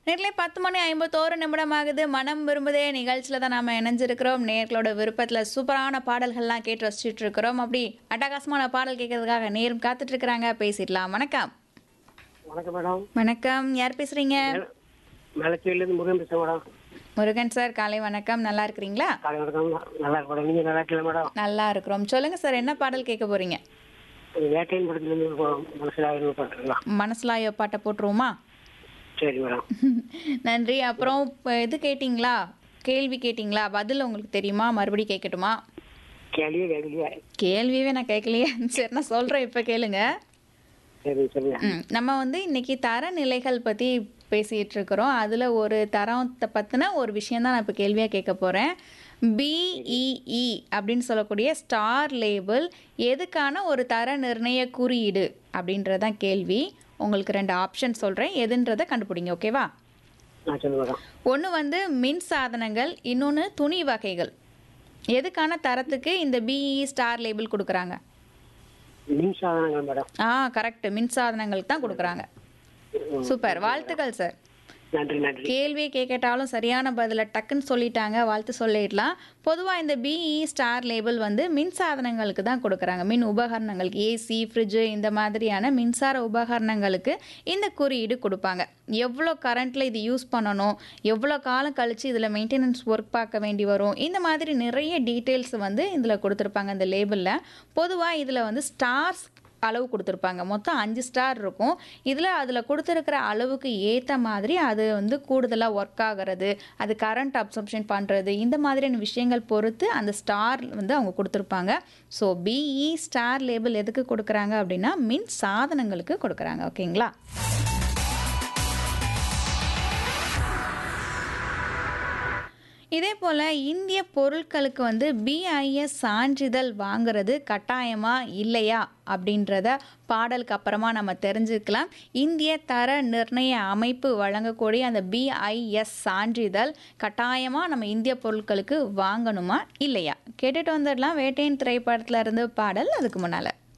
நேரிலே பத்து மணி ஐம்பத்தோரு நிமிடம் ஆகுது மனம் விரும்புதே நிகழ்ச்சியில் தான் நாம இணைஞ்சிருக்கிறோம் நேர்களோட விருப்பத்தில் சூப்பரான பாடல்கள்லாம் கேட்டு ரசிச்சுட்டு இருக்கிறோம் அப்படி அட்டகாசமான பாடல் கேட்கறதுக்காக நேரம் காத்துட்டு இருக்கிறாங்க பேசிடலாம் வணக்கம் வணக்கம் மேடம் வணக்கம் யார் பேசுறீங்க மேலச்சேரியிலேருந்து முருகன் பேசுகிறேன் மேடம் முருகன் சார் காலை வணக்கம் நல்லா இருக்கிறீங்களா காலை வணக்கம் நல்லா இருக்கு மேடம் நீங்கள் நல்லா இருக்கல மேடம் நல்லா இருக்கிறோம் சொல்லுங்க சார் என்ன பாடல் கேட்க போறீங்க வேட்டையின் படத்துலேருந்து மனசில் பண்ணுறீங்களா மனசுலாயோ பாட்டை போட்டுருவோமா சரி மேடம் நன்றி அப்புறம் இப்போ இது கேட்டிங்களா கேள்வி கேட்டிங்களா பதில் உங்களுக்கு தெரியுமா மறுபடியும் கேட்கட்டுமா கேள்வியே கேட்கலையே கேள்வியே நான் கேட்கலையே சரி நான் சொல்கிறேன் இப்போ கேளுங்க சரி சரி ம், நம்ம வந்து இன்னைக்கு தரநிலைகள் பற்றி பேசிகிட்டு இருக்கிறோம் அதில் ஒரு தரத்தை பற்றின ஒரு விஷயம் தான் நான் இப்போ கேள்வியாக கேட்க போகிறேன் பிஇஇ அப்படின்னு சொல்லக்கூடிய ஸ்டார் லேபிள் எதுக்கான ஒரு தர நிர்ணய குறியீடு அப்படின்றது தான் கேள்வி உங்களுக்கு ரெண்டு ஆப்ஷன் சொல்கிறேன் எதுன்றதை கண்டுபிடிங்க ஓகேவா ஆ சொல்லு மேடம் ஒன்று வந்து மின் சாதனங்கள் இன்னொன்று துணி வகைகள் எதுக்கான தரத்துக்கு இந்த பிஇ ஸ்டார் லேபிள் கொடுக்குறாங்க மின் சாதனங்கள் மேடம் ஆ கரெக்ட் மின் சாதனங்களுக்கு தான் கொடுக்குறாங்க சூப்பர் வாழ்த்துக்கள் சார் நன்றி நன்றி கேள்வியை கேட்கட்டாலும் சரியான பதிலை டக்குன்னு சொல்லிட்டாங்க வாழ்த்து சொல்லிடலாம் பொதுவாக இந்த பிஇ ஸ்டார் லேபிள் வந்து மின் சாதனங்களுக்கு தான் கொடுக்குறாங்க மின் உபகரணங்களுக்கு ஏசி ஃப்ரிட்ஜு இந்த மாதிரியான மின்சார உபகரணங்களுக்கு இந்த குறியீடு கொடுப்பாங்க எவ்வளோ கரண்ட்டில் இது யூஸ் பண்ணணும் எவ்வளோ காலம் கழித்து இதில் மெயின்டெனன்ஸ் ஒர்க் பார்க்க வேண்டி வரும் இந்த மாதிரி நிறைய டீட்டெயில்ஸ் வந்து இதில் கொடுத்துருப்பாங்க இந்த லேபிளில் பொதுவாக இதில் வந்து ஸ்டார்ஸ் அளவு கொடுத்துருப்பாங்க மொத்தம் அஞ்சு ஸ்டார் இருக்கும் இதில் அதில் கொடுத்துருக்கிற அளவுக்கு ஏற்ற மாதிரி அது வந்து கூடுதலாக ஒர்க் ஆகிறது அது கரண்ட் அப்சர்ப்ஷன் பண்ணுறது இந்த மாதிரியான விஷயங்கள் பொறுத்து அந்த ஸ்டார் வந்து அவங்க கொடுத்துருப்பாங்க ஸோ பிஇ ஸ்டார் லேபிள் எதுக்கு கொடுக்குறாங்க அப்படின்னா மின் சாதனங்களுக்கு கொடுக்குறாங்க ஓகேங்களா இதே போல் இந்திய பொருட்களுக்கு வந்து பிஐஎஸ் சான்றிதழ் வாங்குறது கட்டாயமா இல்லையா அப்படின்றத பாடலுக்கு அப்புறமா நம்ம தெரிஞ்சுக்கலாம் இந்திய தர நிர்ணய அமைப்பு வழங்கக்கூடிய அந்த பிஐஎஸ் சான்றிதழ் கட்டாயமாக நம்ம இந்திய பொருட்களுக்கு வாங்கணுமா இல்லையா கேட்டுட்டு வந்துடலாம் வேட்டையின் திரைப்படத்துல இருந்து பாடல் அதுக்கு முன்னால்